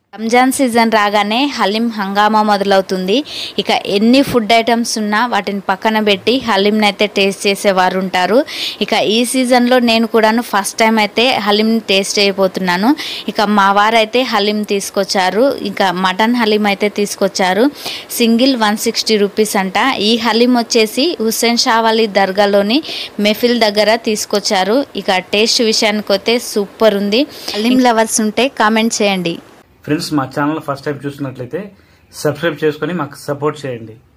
Ramzan season రాగానే హలీం హంగామా మొదలవుతుంది ఇక ఎన్ని ఫుడ్ ఐటమ్స్ ఉన్నా వాటిని పక్కన పెట్టి హలీంని అయితే టేస్ట్ చేసేవారు ఉంటారు ఇక ఈ సీజన్లో నేను కూడాను ఫస్ట్ టైం అయితే హలీం టేస్ట్ చేయబోతున్నాను ఇక మా వారైతే హలీం తీసుకొచ్చారు ఇంకా మటన్ హలీం అయితే తీసుకొచ్చారు సింగిల్ వన్ సిక్స్టీ రూపీస్ అంట ఈ హలీం వచ్చేసి హుస్సేన్ షావాలి దర్గాలోని మెఫిల్ దగ్గర తీసుకొచ్చారు ఇక టేస్ట్ విషయానికి వస్తే సూపర్ ఉంది హలీం లవర్స్ ఉంటే కామెంట్ చేయండి ఫ్రెండ్స్ మా ఛానల్ ఫస్ట్ టైం చూసినట్లయితే సబ్స్క్రైబ్ చేసుకొని మాకు సపోర్ట్ చేయండి